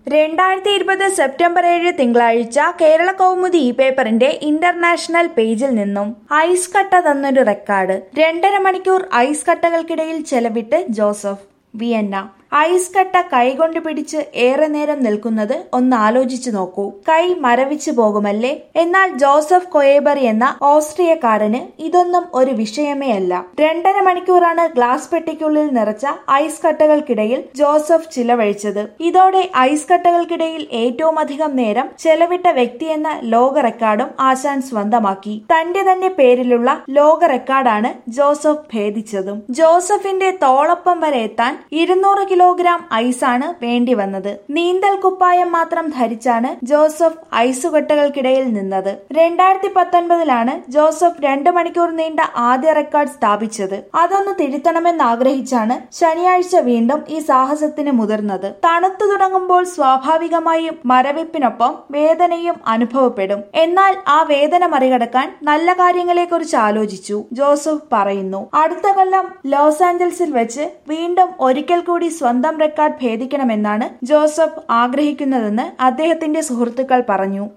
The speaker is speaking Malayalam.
രണ്ടായിരത്തി ഇരുപത് സെപ്റ്റംബർ ഏഴ് തിങ്കളാഴ്ച കേരള കൗമുദി ഈ പേപ്പറിന്റെ ഇന്റർനാഷണൽ പേജിൽ നിന്നും ഐസ് കട്ട തന്നൊരു റെക്കോർഡ് രണ്ടര മണിക്കൂർ ഐസ് കട്ടകൾക്കിടയിൽ ചെലവിട്ട് ജോസഫ് വിയന്ന ഐസ് കട്ട കൈകൊണ്ട് പിടിച്ച് ഏറെ നേരം നിൽക്കുന്നത് ഒന്ന് ആലോചിച്ചു നോക്കൂ കൈ മരവിച്ചു പോകുമല്ലേ എന്നാൽ ജോസഫ് കൊയേബറി എന്ന ഓസ്ട്രിയക്കാരന് ഇതൊന്നും ഒരു വിഷയമേ അല്ല രണ്ടര മണിക്കൂറാണ് ഗ്ലാസ് പെട്ടിക്കുള്ളിൽ നിറച്ച ഐസ് കട്ടകൾക്കിടയിൽ ജോസഫ് ചിലവഴിച്ചത് ഇതോടെ ഐസ് കട്ടകൾക്കിടയിൽ ഏറ്റവും അധികം നേരം ചെലവിട്ട വ്യക്തിയെന്ന ലോക റെക്കോർഡും ആശാൻ സ്വന്തമാക്കി തന്റെ തന്നെ പേരിലുള്ള ലോക റെക്കോർഡാണ് ജോസഫ് ഭേദിച്ചതും ജോസഫിന്റെ തോളൊപ്പം വരെ എത്താൻ ഇരുന്നൂറ് കിലോഗ്രാം ഐസാണ് വേണ്ടി വന്നത് നീന്തൽ കുപ്പായം മാത്രം ധരിച്ചാണ് ജോസഫ് ഐസുകെട്ടുകൾക്കിടയിൽ നിന്നത് രണ്ടായിരത്തി പത്തൊൻപതിലാണ് ജോസഫ് രണ്ട് മണിക്കൂർ നീണ്ട ആദ്യ റെക്കോർഡ് സ്ഥാപിച്ചത് അതൊന്ന് തിരുത്തണമെന്ന് ആഗ്രഹിച്ചാണ് ശനിയാഴ്ച വീണ്ടും ഈ സാഹസത്തിന് മുതിർന്നത് തണുത്തു തുടങ്ങുമ്പോൾ സ്വാഭാവികമായും മരവിപ്പിനൊപ്പം വേദനയും അനുഭവപ്പെടും എന്നാൽ ആ വേദന മറികടക്കാൻ നല്ല കാര്യങ്ങളെക്കുറിച്ച് ആലോചിച്ചു ജോസഫ് പറയുന്നു അടുത്ത കൊല്ലം ലോസ് ആഞ്ചൽസിൽ വെച്ച് വീണ്ടും ഒരിക്കൽ കൂടി സ്വന്തം റെക്കോർഡ് ഭേദിക്കണമെന്നാണ് ജോസഫ് ആഗ്രഹിക്കുന്നതെന്ന് അദ്ദേഹത്തിന്റെ സുഹൃത്തുക്കൾ പറഞ്ഞു